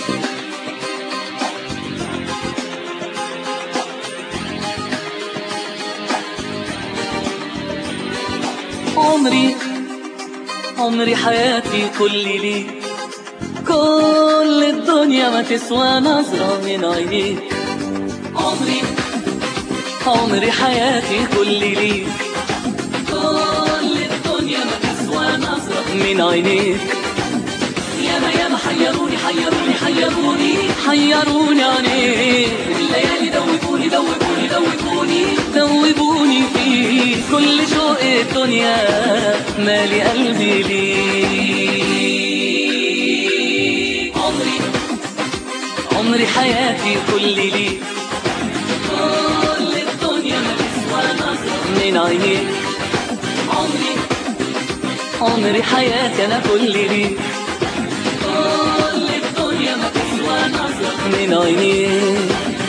عمري عمري حياتي كل ليك كل الدنيا ما تسوى نظرة من عينيك عمري عمري حياتي كل ليك كل الدنيا ما تسوى نظرة من عينيك ياما ياما حيروني حيروني حيروني حيروني عينيك الليالي دوبوني دوبوني دوبوني دوبوني فيك كل شوق الدنيا مالي قلبي ليك عمري عمري حياتي كل ليك كل الدنيا ما تسوى نظرة من عينيك عمري عمري حياتي انا كل ليك كل الدنيا ما تسوى نظرة من عينيك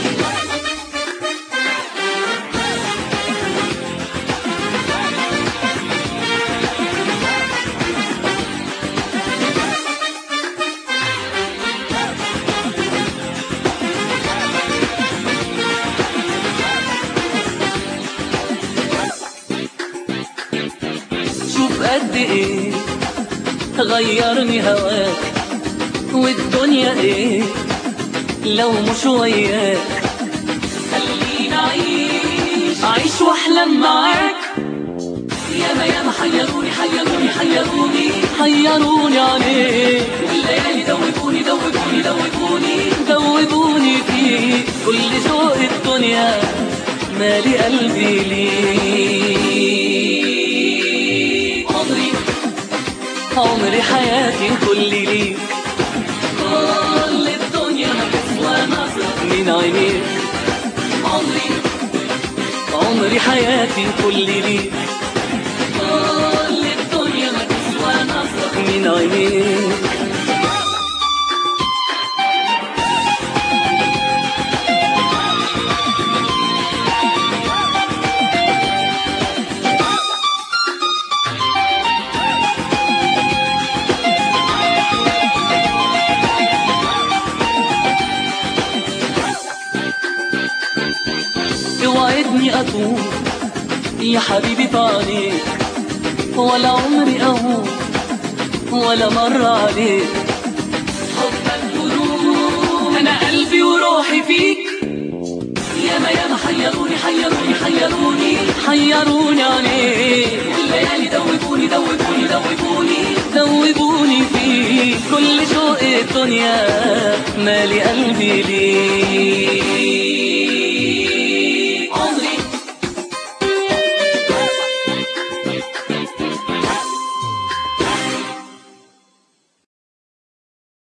شوف قد ايه غيرني هواك والدنيا ايه لو مش وياك خليني اعيش اعيش واحلم معاك ياما ياما حيروني حيروني حيروني حيروني عليك والليالي دوبوني دوبوني دوبوني دوبوني فيك كل شوق الدنيا مالي قلبي ليك عمري عمري حياتي كل ليك كل الدنيا ما تسوى نظرة من عينيك عمري عمري حياتي كل ليك كل الدنيا ما تسوى نظرة من عينيك اوعدني اطول يا حبيبي في عينيك ولا عمري اهون ولا مرة عليك حبك جنون انا قلبي وروحي فيك ياما ياما حيروني حيروني حيروني حيروني عليك والليالي دوبوني دوبوني دوبوني دوبوني فيك كل شوق الدنيا مالي قلبي ليك